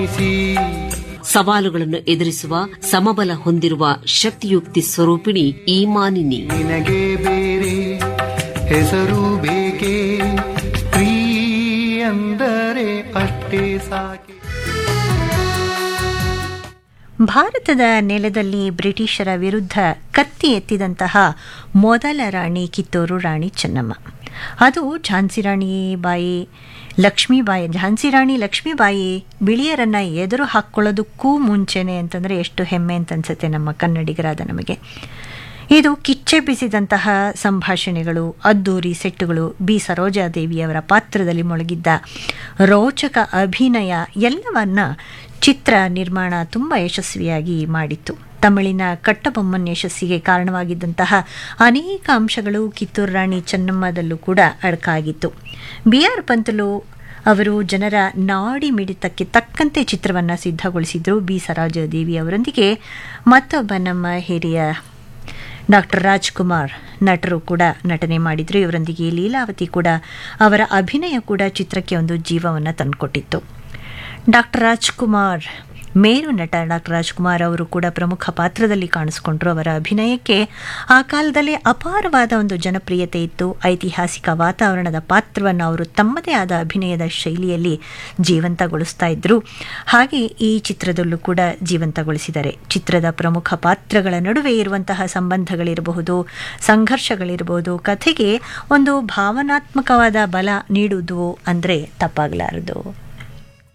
ಸವಾಲುಗಳನ್ನು ಎದುರಿಸುವ ಸಮಬಲ ಹೊಂದಿರುವ ಶಕ್ತಿಯುಕ್ತಿ ಸ್ವರೂಪಿಣಿ ಈ ಮಾನಿನಿ ನಿನಗೆ ಬೇರೆ ಹೆಸರು ಬೇಕೆ ಸ್ತ್ರೀ ಅಂದರೆ ಅಷ್ಟೇ ಸಾಕೆ ಭಾರತದ ನೆಲದಲ್ಲಿ ಬ್ರಿಟಿಷರ ವಿರುದ್ಧ ಕತ್ತಿ ಎತ್ತಿದಂತಹ ಮೊದಲ ರಾಣಿ ಕಿತ್ತೂರು ರಾಣಿ ಚೆನ್ನಮ್ಮ ಅದು ಝಾನ್ಸಿ ರಾಣಿ ಬಾಯಿ ಲಕ್ಷ್ಮೀಬಾಯಿ ಝಾನ್ಸಿ ರಾಣಿ ಲಕ್ಷ್ಮೀಬಾಯಿ ಬಿಳಿಯರನ್ನ ಎದುರು ಹಾಕ್ಕೊಳ್ಳೋದಕ್ಕೂ ಮುಂಚೆನೆ ಅಂತಂದರೆ ಎಷ್ಟು ಹೆಮ್ಮೆ ಅಂತ ಅನ್ಸುತ್ತೆ ನಮ್ಮ ಕನ್ನಡಿಗರಾದ ನಮಗೆ ಇದು ಕಿಚ್ಚೆ ಬಿಸಿದಂತಹ ಸಂಭಾಷಣೆಗಳು ಅದ್ದೂರಿ ಸೆಟ್ಟುಗಳು ಬಿ ಸರೋಜಾದೇವಿಯವರ ಪಾತ್ರದಲ್ಲಿ ಮುಳುಗಿದ್ದ ರೋಚಕ ಅಭಿನಯ ಎಲ್ಲವನ್ನ ಚಿತ್ರ ನಿರ್ಮಾಣ ತುಂಬ ಯಶಸ್ವಿಯಾಗಿ ಮಾಡಿತ್ತು ತಮಿಳಿನ ಕಟ್ಟಬೊಮ್ಮನ್ ಯಶಸ್ಸಿಗೆ ಕಾರಣವಾಗಿದ್ದಂತಹ ಅನೇಕ ಅಂಶಗಳು ಕಿತ್ತೂರು ರಾಣಿ ಚೆನ್ನಮ್ಮದಲ್ಲೂ ಕೂಡ ಅಡಕಾಗಿತ್ತು ಬಿ ಆರ್ ಪಂತಲು ಅವರು ಜನರ ನಾಡಿ ಮಿಡಿತಕ್ಕೆ ತಕ್ಕಂತೆ ಚಿತ್ರವನ್ನು ಸಿದ್ಧಗೊಳಿಸಿದ್ರು ಬಿ ಸರೋಜಾದೇವಿ ಅವರೊಂದಿಗೆ ಮತ್ತೊಬ್ಬ ನಮ್ಮ ಹಿರಿಯ ಡಾಕ್ಟರ್ ರಾಜ್ಕುಮಾರ್ ನಟರು ಕೂಡ ನಟನೆ ಮಾಡಿದ್ರು ಇವರೊಂದಿಗೆ ಲೀಲಾವತಿ ಕೂಡ ಅವರ ಅಭಿನಯ ಕೂಡ ಚಿತ್ರಕ್ಕೆ ಒಂದು ಜೀವವನ್ನು ತಂದುಕೊಟ್ಟಿತ್ತು ಡಾಕ್ಟರ್ ರಾಜ್ಕುಮಾರ್ ಮೇರು ನಟ ಡಾಕ್ಟರ್ ರಾಜ್ಕುಮಾರ್ ಅವರು ಕೂಡ ಪ್ರಮುಖ ಪಾತ್ರದಲ್ಲಿ ಕಾಣಿಸ್ಕೊಂಡ್ರು ಅವರ ಅಭಿನಯಕ್ಕೆ ಆ ಕಾಲದಲ್ಲೇ ಅಪಾರವಾದ ಒಂದು ಜನಪ್ರಿಯತೆ ಇತ್ತು ಐತಿಹಾಸಿಕ ವಾತಾವರಣದ ಪಾತ್ರವನ್ನು ಅವರು ತಮ್ಮದೇ ಆದ ಅಭಿನಯದ ಶೈಲಿಯಲ್ಲಿ ಜೀವಂತಗೊಳಿಸ್ತಾ ಇದ್ರು ಹಾಗೆ ಈ ಚಿತ್ರದಲ್ಲೂ ಕೂಡ ಜೀವಂತಗೊಳಿಸಿದ್ದಾರೆ ಚಿತ್ರದ ಪ್ರಮುಖ ಪಾತ್ರಗಳ ನಡುವೆ ಇರುವಂತಹ ಸಂಬಂಧಗಳಿರಬಹುದು ಸಂಘರ್ಷಗಳಿರಬಹುದು ಕಥೆಗೆ ಒಂದು ಭಾವನಾತ್ಮಕವಾದ ಬಲ ನೀಡುವುದು ಅಂದರೆ ತಪ್ಪಾಗಲಾರದು